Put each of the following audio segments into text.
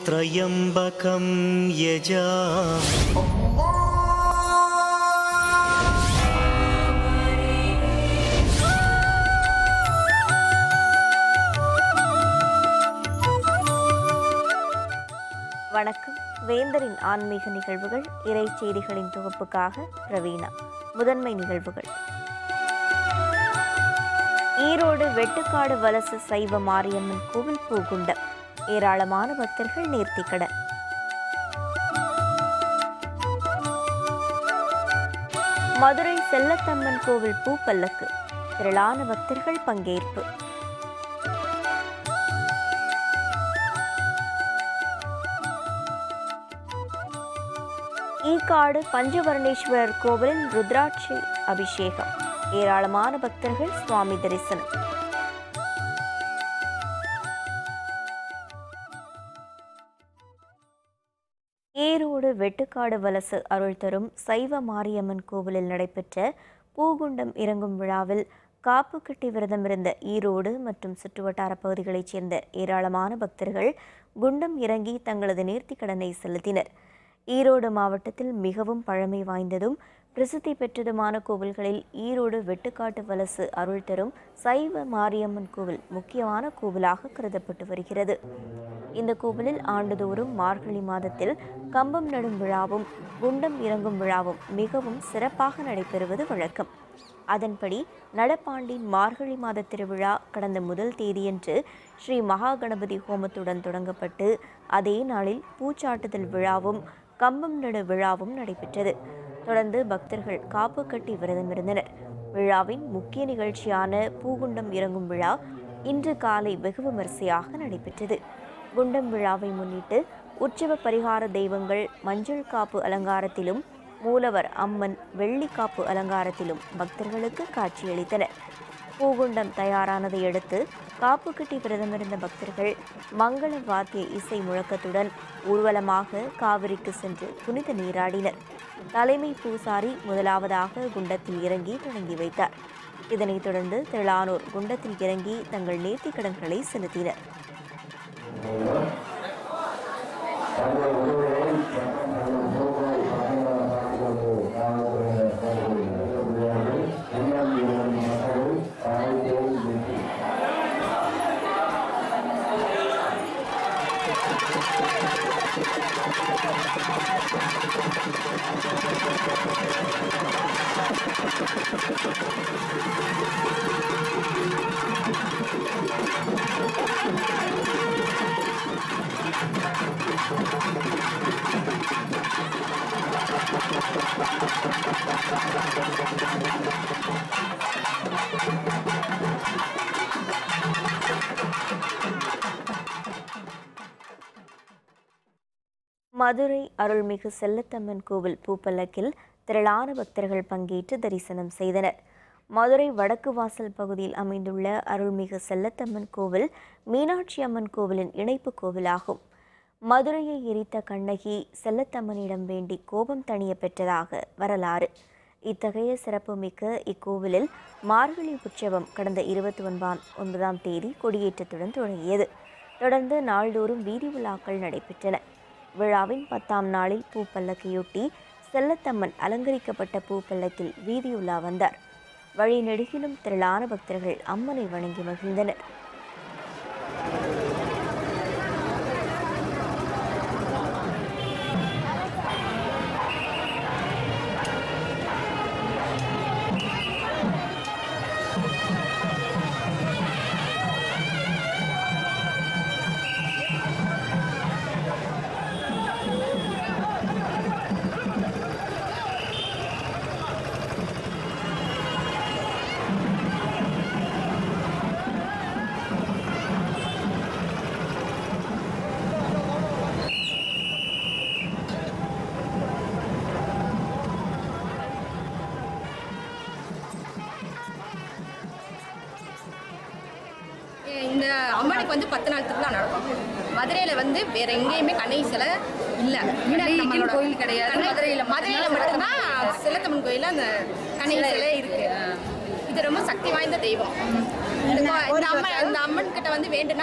त्र्यम्बकं यजा வணக்கம் வேந்தரின் ஆன்மீக நிகழ்வுகள் இறை செய்திகளின் தொகுப்புக்காக பிரவீணா முதன்மை நிகழ்வுகள் ஈரோடு வெட்டுக்காடு வலசு சைவ மாரியம்மன் கோவில் பூகுண்டம் ஏராளமான பக்தர்கள் நேர்த்திக்கடன் மதுரை செல்லத்தம்மன் கோவில் பூப்பல்லக்கு திரளான பக்தர்கள் பங்கேற்பு ஈக்காடு பஞ்சவர்ணேஸ்வரர் கோவிலில் ருத்ராட்சி அபிஷேகம் ஏராளமான பக்தர்கள் சுவாமி தரிசனம் ஈரோடு வெட்டுக்காடு வலசு அருள் தரும் சைவ மாரியம்மன் கோவிலில் நடைபெற்ற பூகுண்டம் இறங்கும் விழாவில் காப்பு கட்டி விரதமிருந்த ஈரோடு மற்றும் சுற்றுவட்டார பகுதிகளைச் சேர்ந்த ஏராளமான பக்தர்கள் குண்டம் இறங்கி தங்களது நேர்த்திக் கடனை செலுத்தினர் ஈரோடு மாவட்டத்தில் மிகவும் பழமை வாய்ந்ததும் பிரசித்தி பெற்றதுமான கோவில்களில் ஈரோடு வெட்டுக்காட்டு வலசு அருள் தரும் சைவ மாரியம்மன் கோவில் முக்கியமான கோவிலாக கருதப்பட்டு வருகிறது இந்த கோவிலில் ஆண்டுதோறும் மார்கழி மாதத்தில் கம்பம் நடும் விழாவும் குண்டம் இறங்கும் விழாவும் மிகவும் சிறப்பாக நடைபெறுவது வழக்கம் அதன்படி நடப்பாண்டின் மார்கழி மாத திருவிழா கடந்த முதல் தேதியன்று ஸ்ரீ மகா கணபதி ஹோமத்துடன் தொடங்கப்பட்டு அதே நாளில் பூச்சாட்டுதல் விழாவும் கம்பம் நடு விழாவும் நடைபெற்றது தொடர்ந்து பக்தர்கள் காப்பு கட்டி விரதமிருந்தனர் விழாவின் முக்கிய நிகழ்ச்சியான பூகுண்டம் இறங்கும் விழா இன்று காலை வெகு விமரிசையாக நடைபெற்றது குண்டம் விழாவை முன்னிட்டு உற்சவ பரிகார தெய்வங்கள் மஞ்சள் காப்பு அலங்காரத்திலும் மூலவர் அம்மன் வெள்ளி காப்பு அலங்காரத்திலும் பக்தர்களுக்கு காட்சியளித்தனர் பூகுண்டம் தயாரானதை அடுத்து காப்பு கட்டி விரதமிருந்த பக்தர்கள் மங்கள வாத்திய இசை முழக்கத்துடன் ஊர்வலமாக காவிரிக்கு சென்று புனித நீராடினர் தலைமை பூசாரி முதலாவதாக குண்டத்தில் இறங்கி தொடங்கி வைத்தார் இதனைத் தொடர்ந்து திரளானோர் குண்டத்தில் இறங்கி தங்கள் நேர்த்திக் கடன்களை செலுத்தினர் மதுரை அருள்மிகு செல்லத்தம்மன் கோவில் பூப்பல்லக்கில் திரளான பக்தர்கள் பங்கேற்று தரிசனம் செய்தனர் மதுரை வடக்கு வாசல் பகுதியில் அமைந்துள்ள அருள்மிகு செல்லத்தம்மன் கோவில் மீனாட்சி அம்மன் கோவிலின் இணைப்பு கோவிலாகும் மதுரையை எரித்த கண்ணகி செல்லத்தம்மனிடம் வேண்டி கோபம் தணிய பெற்றதாக வரலாறு இத்தகைய சிறப்புமிக்க இக்கோவிலில் மார்கழி உற்சவம் கடந்த இருபத்தி ஒன்பதாம் ஒன்பதாம் தேதி கொடியேற்றத்துடன் தொடங்கியது தொடர்ந்து நாள்தோறும் வீதி விழாக்கள் நடைபெற்றன விழாவின் பத்தாம் நாளில் பூப்பல்லக்கையொட்டி செல்லத்தம்மன் அலங்கரிக்கப்பட்ட பூப்பல்லக்கில் வீதியுலா வந்தார் வழி நெடுகிலும் திரளான பக்தர்கள் அம்மனை வணங்கி மகிழ்ந்தனர் இந்த அம்மனுக்கு வந்து பத்து நாள் திருவிழா நடக்கும் மதுரையில் வந்து வேற எங்கேயுமே கண்ணகி சிலை இல்லை கண்ணகிக்குன்னு கோயில் கிடையாது. மதுரையில் மதுரையில் மட்டும்தான் செல்லத்தம்மன் கோயிலில் அந்த கண்ணகி சிலை இருக்கு இது ரொம்ப சக்தி வாய்ந்த தெய்வம் இந்த கோ- இந்த அம்மன் இந்த அம்மன் கிட்ட வந்து வேண்டுனா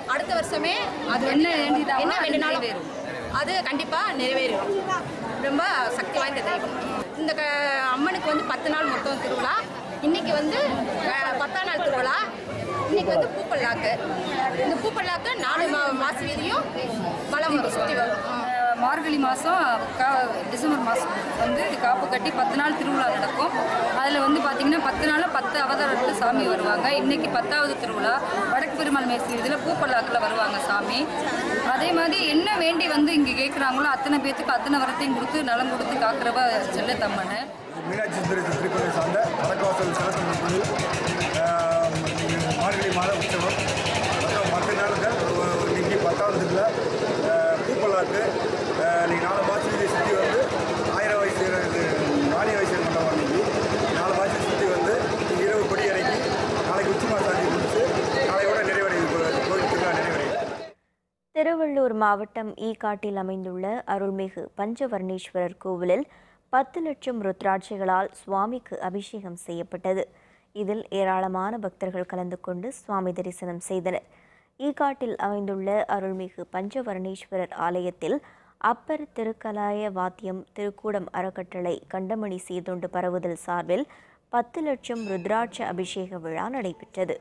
அடுத்த வருஷமே அது என்ன வந்து வேண்டியதாவோ என்ன அது வேண்டினாலும் நிறைவேறும். அது கண்டிப்பாக நிறைவேறும் ரொம்ப சக்தி வாய்ந்த தெய்வம் இந்த க அம்மனுக்கு வந்து பத்து நாள் மொத்தம் திருவிழா இன்னைக்கு வந்து அஹ், பத்தாம் நாள் திருவிழா இன்னைக்கு வந்து பூப்பல்லாக்கு இந்த பூப்பல்லாக்கு நாலு மா மாச வீதியும் வளம் வரும் சுற்றி வரும் அஹ் மார்கழி மாதம் கா டிசம்பர் மாதம் வந்து காப்பு கட்டி பத்து நாள் திருவிழா நடக்கும் அதில் வந்து பார்த்திங்கன்னா பத்து நாளில் பத்து அவதாரத்தில் சாமி வருவாங்க இன்னைக்கு பத்தாவது திருவிழா வடக்கு பெருமாள் மேஸ்திரி இதில் பூப்பல்லாக்கில் வருவாங்க சாமி அதே மாதிரி என்ன வேண்டி வந்து இங்கே கேட்குறாங்களோ அத்தனை பேத்துக்கு அத்தனை வரத்தையும் கொடுத்து நலம் கொடுத்து காக்கிறவ செல்லத்தம்மனை மீனாட்சி சுந்தரி திருப்பதி சார்ந்த வடக்குவாசல் சிறப்பு கோயில் ஆஹ், இன்னைக்கு மார்கழி மாத உற்சவம் மற்றும் மற்ற நாளுங்கள் இன்னைக்கு பத்தாவதுல பூப்பல்லாக்கு ஆஹ், இன்னைக்கு நாலு மாதம் வீதியை சுற்றி வந்து ஆயிரம் வயசு இது நாலு வயசு மண்டபம் இன்னைக்கு நாலு மாதம் சுற்றி வந்து இன்னைக்கு இரவு கொடி இறக்கி நாளைக்கு உச்சி மாசாந்தி முடிச்சு நாளையோட நிறைவடையும் கோயில் திருவிழா நிறைவடையும் திருவள்ளூர் மாவட்டம் ஈகாட்டில் அமைந்துள்ள அருள்மிகு பஞ்சவர்ணேஸ்வரர் கோவிலில் பத்து லட்சம் ருத்ராட்சைகளால் சுவாமிக்கு அபிஷேகம் செய்யப்பட்டது இதில் ஏராளமான பக்தர்கள் கலந்து கொண்டு சுவாமி தரிசனம் செய்தனர் ஈகாட்டில் அமைந்துள்ள அருள்மிகு பஞ்சவர்ணேஸ்வரர் ஆலயத்தில் அப்பர் திருக்கலாய வாத்தியம் திருக்கூடம் அறக்கட்டளை கண்டமணி சீர்தொண்டு பரவுதல் சார்பில் பத்து லட்சம் ருத்ராட்ச அபிஷேக விழா நடைபெற்றது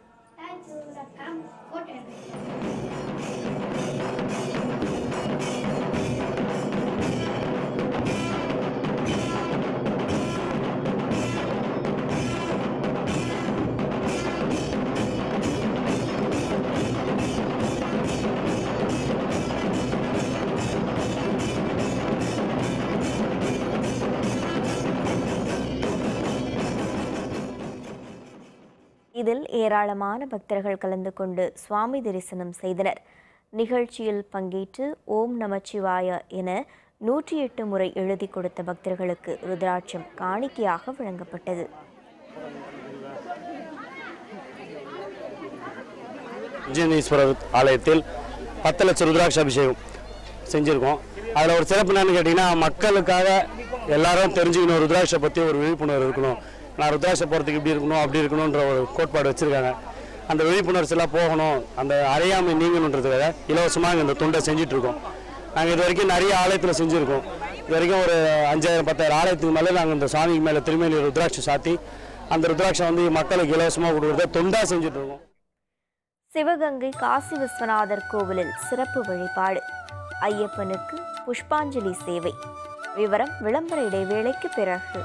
இதில் ஏராளமான பக்தர்கள் கலந்து கொண்டு சுவாமி தரிசனம் செய்தனர் நிகழ்ச்சியில் பங்கேற்று ஓம் நமச்சிவாய என நூற்றி எட்டு முறை எழுதி கொடுத்த பக்தர்களுக்கு ருத்ராட்சம் காணிக்கையாக வழங்கப்பட்டது உஜ்ஜயினீஸ்வரர் ஆலயத்தில் பத்து லட்சம் ருத்ராட்ச அபிஷேகம் செஞ்சுருக்கோம் அதில் ஒரு சிறப்பு என்னன்னு கேட்டிங்கன்னா மக்களுக்காக எல்லாரும் தெரிஞ்சுக்கணும் ருத்ராட்சை பற்றி ஒரு விழிப்புணர்வு இருக்கணும் நான் ருத்ராட்சை போகிறதுக்கு இப்படி இருக்கணும் அப்படி இருக்கணுன்ற ஒரு கோட்பாடு வச்சுருக்காங்க அந்த விழிப்புணர்ச்சி எல்லாம் போகணும் அந்த அறியாமை நீங்கணுன்றதுக்காக இலவசமாக இந்த தொண்டை செஞ்சுட்டு இருக்கோம் நாங்கள் இது வரைக்கும் நிறைய ஆலயத்தில் செஞ்சுருக்கோம் இது வரைக்கும் ஒரு அஞ்சாயிரம் பத்தாயிரம் ஆலயத்துக்கு மேலே நாங்கள் இந்த சாமிக்கு மேலே திருமேனி ருத்ராட்சை சாத்தி அந்த ருத்ராட்சை வந்து மக்களுக்கு இலவசமாக கொடுக்குறத தொண்டாக செஞ்சுட்டு இருக்கோம் சிவகங்கை காசி விஸ்வநாதர் கோவிலில் சிறப்பு வழிபாடு ஐயப்பனுக்கு புஷ்பாஞ்சலி சேவை விவரம் விளம்பர இடைவேளைக்கு பிறகு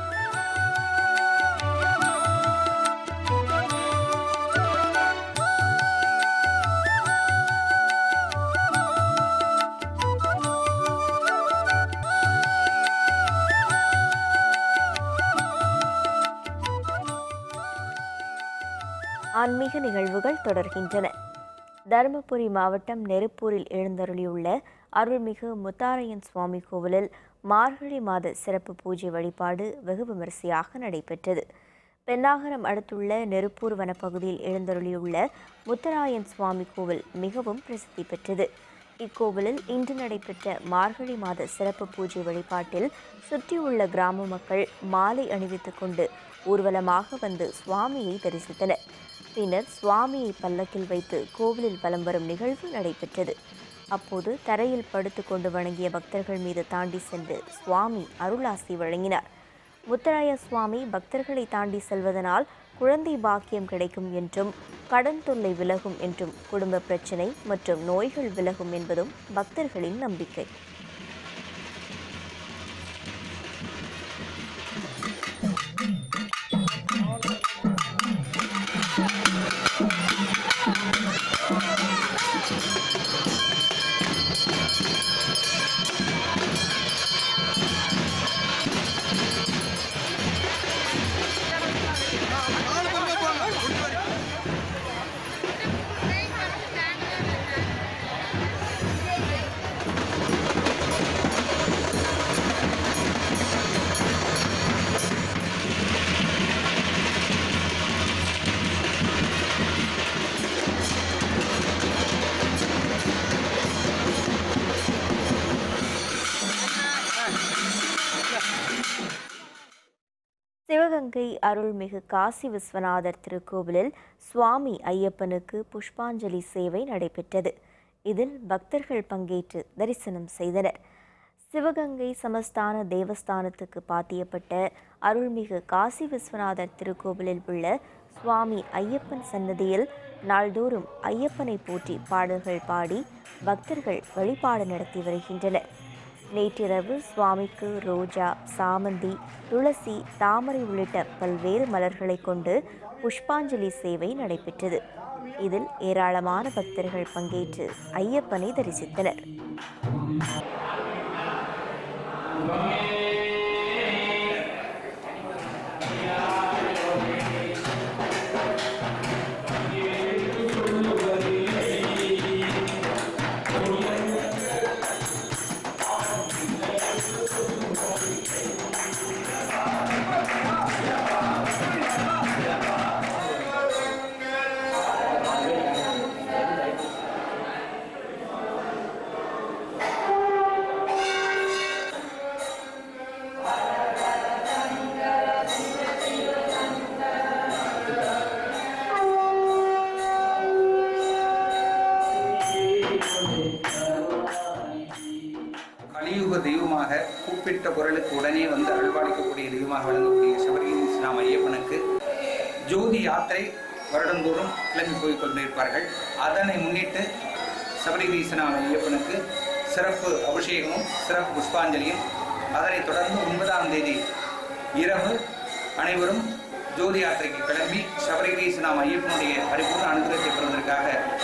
ஆன்மீக நிகழ்வுகள் தொடர்கின்றன தருமபுரி மாவட்டம் நெருப்பூரில் எழுந்தருளியுள்ள அருள்மிகு முத்தாரையன் சுவாமி கோவிலில் மார்கழி மாத சிறப்பு பூஜை வழிபாடு வெகு விமரிசையாக நடைபெற்றது பெண்ணாகரம் அடுத்துள்ள நெருப்பூர் வனப்பகுதியில் எழுந்தருளியுள்ள முத்தராயன் சுவாமி கோவில் மிகவும் பிரசித்தி பெற்றது இக்கோவிலில் இன்று நடைபெற்ற மார்கழி மாத சிறப்பு பூஜை வழிபாட்டில் சுற்றியுள்ள கிராம மக்கள் மாலை அணிவித்துக் கொண்டு ஊர்வலமாக வந்து சுவாமியை தரிசித்தனர் பின்னர் சுவாமியை பல்லக்கில் வைத்து கோவிலில் வலம் வரும் நிகழ்வு நடைபெற்றது அப்போது தரையில் படுத்துக்கொண்டு வணங்கிய பக்தர்கள் மீது தாண்டி சென்று சுவாமி அருளாசி வழங்கினார் முத்தராய சுவாமி பக்தர்களை தாண்டி செல்வதனால் குழந்தை பாக்கியம் கிடைக்கும் என்றும் கடன் தொல்லை விலகும் என்றும் குடும்ப பிரச்சனை மற்றும் நோய்கள் விலகும் என்பதும் பக்தர்களின் நம்பிக்கை சிவகங்கை அருள்மிகு காசி விஸ்வநாதர் திருக்கோவிலில் சுவாமி ஐயப்பனுக்கு புஷ்பாஞ்சலி சேவை நடைபெற்றது இதில் பக்தர்கள் பங்கேற்று தரிசனம் செய்தனர் சிவகங்கை சமஸ்தான தேவஸ்தானத்துக்கு பாத்தியப்பட்ட அருள்மிகு காசி விஸ்வநாதர் திருக்கோவிலில் உள்ள சுவாமி ஐயப்பன் சன்னதியில் நாள்தோறும் ஐயப்பனை போற்றி பாடல்கள் பாடி பக்தர்கள் வழிபாடு நடத்தி வருகின்றனர் நேற்றிரவு சுவாமிக்கு ரோஜா சாமந்தி துளசி தாமரை உள்ளிட்ட பல்வேறு மலர்களை கொண்டு புஷ்பாஞ்சலி சேவை நடைபெற்றது இதில் ஏராளமான பக்தர்கள் பங்கேற்று ஐயப்பனை தரிசித்தனர் கலியுக தெய்வமாக கூப்பிட்ட குரலுக்கு உடனே வந்து அருள்பாலிக்கக்கூடிய தெய்வமாக விளங்கக்கூடிய சபரிகிரி இஸ்லாம் ஐயப்பனுக்கு ஜோதி யாத்திரை வருடந்தோறும் கிளம்பி போய் கொண்டிருப்பார்கள் அதனை முன்னிட்டு சபரிகிரி இஸ்லாம் ஐயப்பனுக்கு சிறப்பு அபிஷேகமும் சிறப்பு புஷ்பாஞ்சலியும் அதனைத் தொடர்ந்து ஒன்பதாம் தேதி இரவு அனைவரும் ஜோதி யாத்திரைக்கு கிளம்பி சபரிகிரி இஸ்லாம் ஐயப்பனுடைய பரிபூர்ண அனுகிரகத்தை பெறுவதற்காக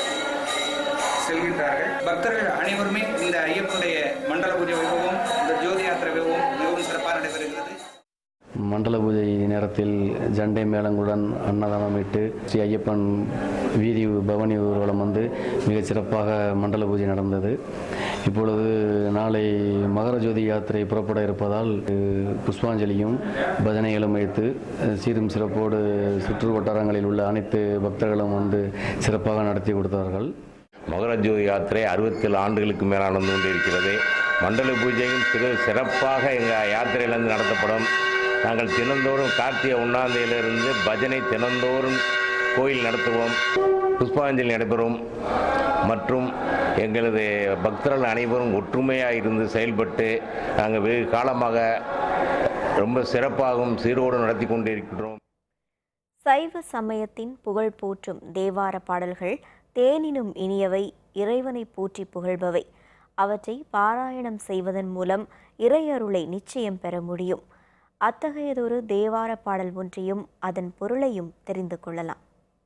செல்கின்றார்கள் பக்தர்கள் அனைவருமே இந்த ஐயப்பனுடைய மண்டல பூஜை வைபவம் இந்த ஜோதி யாத்திரை வைபவம் மிகவும் சிறப்பாக நடைபெறுகிறது மண்டல பூஜை நேரத்தில் ஜண்டை மேளங்களுடன் அன்னதானமிட்டு ஸ்ரீ ஐயப்பன் வீதி பவனி ஊர்வலம் வந்து மிகச் சிறப்பாக மண்டல பூஜை நடந்தது இப்பொழுது நாளை மகர ஜோதி யாத்திரை புறப்பட இருப்பதால் அஹ், புஷ்பாஞ்சலியும் பஜனைகளும் வைத்து அஹ், சீரும் சிறப்போடு சுற்று வட்டாரங்களில் உள்ள அனைத்து பக்தர்களும் வந்து சிறப்பாக நடத்தி கொடுத்தார்கள் மகரஜோதி யாத்திரை அறுபத்தேழு ஆண்டுகளுக்கு மேல் நடந்து கொண்டிருக்கிறது மண்டல பூஜையும் சிறு சிறப்பாக எங்கள் யாத்திரையிலிருந்து நடத்தப்படும் நாங்கள் தினந்தோறும் கார்த்திகை உண்ணாந்தையிலிருந்து பஜனை தினந்தோறும் கோயில் நடத்துவோம் புஷ்பாஞ்சலி நடைபெறும் மற்றும் எங்களது பக்தர்கள் அனைவரும் ஒற்றுமையாக இருந்து செயல்பட்டு நாங்கள் வெகு காலமாக ரொம்ப சிறப்பாகவும் சீரோடு நடத்தி கொண்டிருக்கிறோம் சைவ சமயத்தின் புகழ் போற்றும் தேவார பாடல்கள் தேனினும் இனியவை இறைவனை போற்றி புகழ்பவை அவற்றை பாராயணம் செய்வதன் மூலம் இறையருளை நிச்சயம் பெற முடியும் அத்தகையதொரு தேவார பாடல் ஒன்றையும் அதன் பொருளையும் தெரிந்து கொள்ளலாம்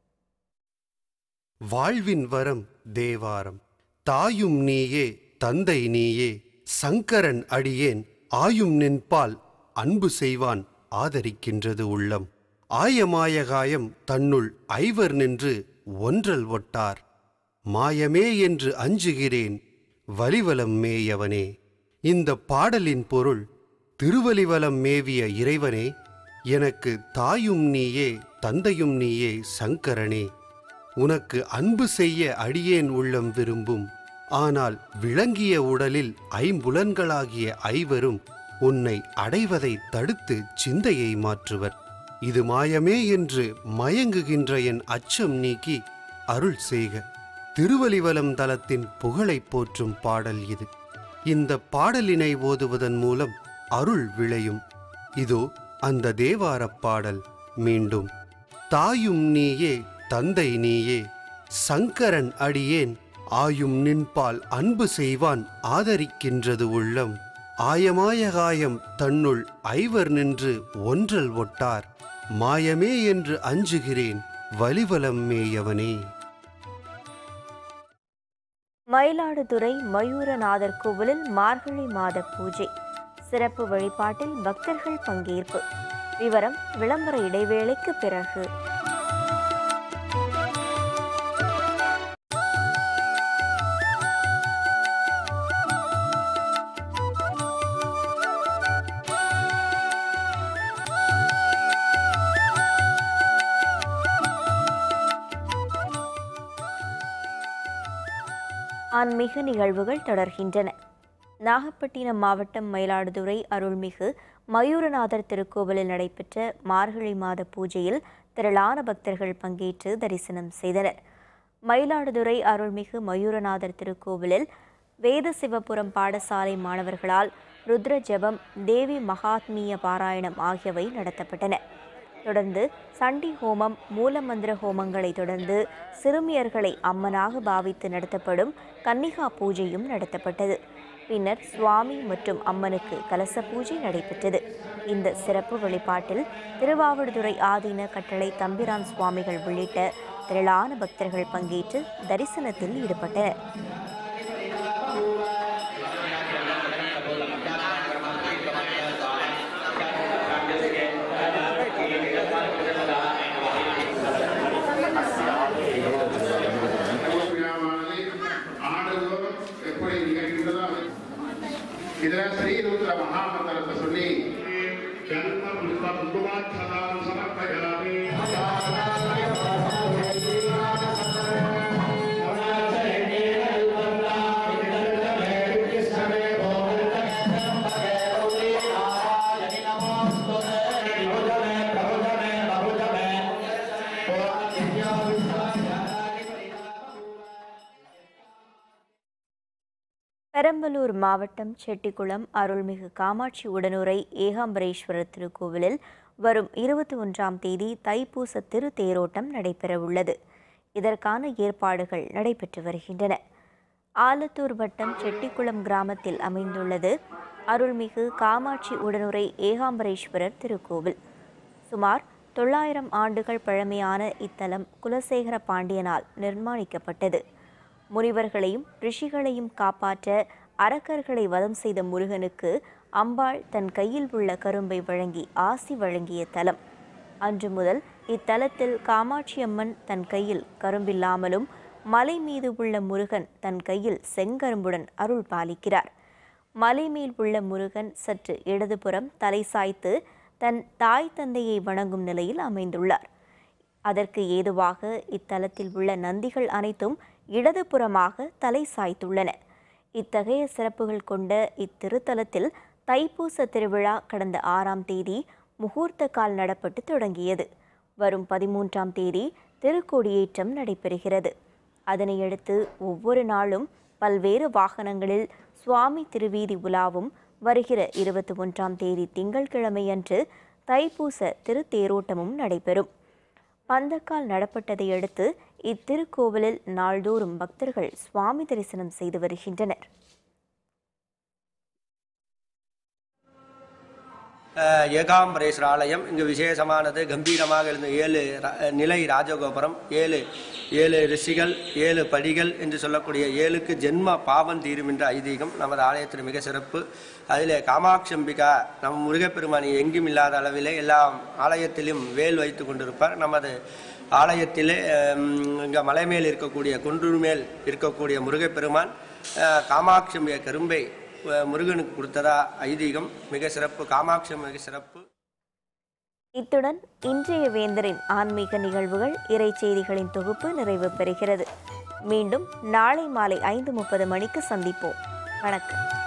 வாழ்வின் வரம் தேவாரம் தாயும் நீயே தந்தை நீயே சங்கரன் அடியேன் ஆயும் நின்பால் அன்பு செய்வான் ஆதரிக்கின்றது உள்ளம் ஆயமாயகாயம் தன்னுள் ஐவர் நின்று ஒன்றல் ஒட்டார் மாயமே என்று அஞ்சுகிறேன் வலிவலம் மேயவனே இந்த பாடலின் பொருள் திருவலிவலம் மேவிய இறைவனே எனக்கு தாயும் நீயே தந்தையும் நீயே சங்கரனே உனக்கு அன்பு செய்ய அடியேன் உள்ளம் விரும்பும் ஆனால் விளங்கிய உடலில் ஐம்புலன்களாகிய ஐவரும் உன்னை அடைவதை தடுத்து சிந்தையை மாற்றுவர் இது மாயமே என்று மயங்குகின்ற என் அச்சம் நீக்கி அருள் செய்க திருவலிவலம் தலத்தின் புகழைப் போற்றும் பாடல் இது இந்த பாடலினை ஓதுவதன் மூலம் அருள் விளையும் இதோ அந்த தேவாரப் பாடல் மீண்டும் தாயும் நீயே தந்தை நீயே சங்கரன் அடியேன் ஆயும் நின்பால் அன்பு செய்வான் ஆதரிக்கின்றது உள்ளம் ஆயமாயகாயம் தன்னுள் ஐவர் நின்று ஒன்றல் ஒட்டார் மாயமே என்று அஞ்சுகிறேன் வலிவலம் மேயவனே மயிலாடுதுறை மயூரநாதர் கோவிலில் மார்கழி மாத பூஜை சிறப்பு வழிபாட்டில் பக்தர்கள் பங்கேற்பு விவரம் விளம்பர இடைவேளைக்கு பிறகு ஆன்மீக நிகழ்வுகள் தொடர்கின்றன நாகப்பட்டினம் மாவட்டம் மயிலாடுதுறை அருள்மிகு மயூரநாதர் திருக்கோவிலில் நடைபெற்ற மார்கழி மாத பூஜையில் திரளான பக்தர்கள் பங்கேற்று தரிசனம் செய்தனர் மயிலாடுதுறை அருள்மிகு மயூரநாதர் திருக்கோவிலில் வேத சிவபுரம் பாடசாலை மாணவர்களால் ருத்ர ஜெபம் தேவி மகாத்மிய பாராயணம் ஆகியவை நடத்தப்பட்டன தொடர்ந்து சண்டி ஹோமம் மூலமந்திர ஹோமங்களை தொடர்ந்து சிறுமியர்களை அம்மனாக பாவித்து நடத்தப்படும் கன்னிகா பூஜையும் நடத்தப்பட்டது பின்னர் சுவாமி மற்றும் அம்மனுக்கு கலச பூஜை நடைபெற்றது இந்த சிறப்பு வழிபாட்டில் திருவாவடுதுறை ஆதீன கட்டளை தம்பிரான் சுவாமிகள் உள்ளிட்ட திரளான பக்தர்கள் பங்கேற்று தரிசனத்தில் ஈடுபட்டனர் ஆண்டுதோறும் எப்படி நிகழ்கின்றதோ இதுல ஸ்ரீருத்ர மகாமந்திரத்தை சொல்லி ஜன்ம புஷ்ப குங்குமாட்சதாம் சமர்ப்பயாமி பெரம்பலூர் மாவட்டம் செட்டிக்குளம் அருள்மிகு காமாட்சி உடனுரை ஏகாம்பரேஸ்வரர் திருக்கோவிலில் வரும் இருபத்தி ஒன்றாம் தேதி தைப்பூச திரு தேரோட்டம் நடைபெறவுள்ளது இதற்கான ஏற்பாடுகள் நடைபெற்று வருகின்றன ஆலத்தூர் வட்டம் செட்டிக்குளம் கிராமத்தில் அமைந்துள்ளது அருள்மிகு காமாட்சி உடனுரை ஏகாம்பரேஸ்வரர் திருக்கோவில் சுமார் தொள்ளாயிரம் ஆண்டுகள் பழமையான இத்தலம் குலசேகர பாண்டியனால் நிர்மாணிக்கப்பட்டது முனிவர்களையும் ரிஷிகளையும் காப்பாற்ற அரக்கர்களை வதம் செய்த முருகனுக்கு அம்பாள் தன் கையில் உள்ள கரும்பை வழங்கி ஆசி வழங்கிய தலம் அன்று முதல் இத்தலத்தில் காமாட்சி அம்மன் தன் கையில் கரும்பில்லாமலும் மலை மீது உள்ள முருகன் தன் கையில் செங்கரும்புடன் அருள் பாலிக்கிறார் மலை மேல் உள்ள முருகன் சற்று இடதுபுறம் தலை சாய்த்து தன் தாய் தந்தையை வணங்கும் நிலையில் அமைந்துள்ளார் அதற்கு ஏதுவாக இத்தலத்தில் உள்ள நந்திகள் அனைத்தும் இடதுபுறமாக தலை சாய்த்துள்ளன இத்தகைய சிறப்புகள் கொண்ட இத்திருத்தலத்தில் தைப்பூச திருவிழா கடந்த ஆறாம் தேதி முகூர்த்த கால் நடப்பட்டு தொடங்கியது வரும் பதிமூன்றாம் தேதி திருக்கொடியேற்றம் நடைபெறுகிறது அதனையடுத்து ஒவ்வொரு நாளும் பல்வேறு வாகனங்களில் சுவாமி திருவீதி உலாவும் வருகிற இருபத்தி ஒன்றாம் தேதி திங்கட்கிழமையன்று தைப்பூச திருத்தேரோட்டமும் நடைபெறும் பந்தக்கால் நடப்பட்டதை அடுத்து இத்திருக்கோவிலில் நாள்தோறும் பக்தர்கள் சுவாமி தரிசனம் செய்து வருகின்றனர் அஹ், ஏகாம்பரேஸ்வர ஆலயம் இங்கு விசேஷமானது கம்பீரமாக எழுந்த ஏழு ரா- நிலை ராஜகோபுரம் ஏழு ஏழு ரிஷிகள் ஏழு படிகள் என்று சொல்லக்கூடிய ஏழுக்கு ஜென்ம பாவம் தீரும் என்ற ஐதீகம் நமது ஆலயத்தில் மிக சிறப்பு அதில் காமாட்சி அம்பிகா நம் முருகப்பெருமானி எங்கும் இல்லாத அளவிலே எல்லா ஆலயத்திலும் வேல் வைத்து கொண்டிருப்பார் நமது ஆலயத்திலே இங்கே மலை மேல் இருக்கக்கூடிய குன்று மேல் இருக்கக்கூடிய முருகப்பெருமான் அஹ், காமாட்சி அம்பிகை கரும்பை அஹ், முருகனுக்கு கொடுத்ததா ஐதீகம் மிக சிறப்பு காமாட்சி மிக சிறப்பு இத்துடன் இன்றைய வேந்தரின் ஆன்மீக நிகழ்வுகள் இறை செய்திகளின் தொகுப்பு நிறைவு பெறுகிறது மீண்டும் நாளை மாலை ஐந்து முப்பது மணிக்கு சந்திப்போம் வணக்கம்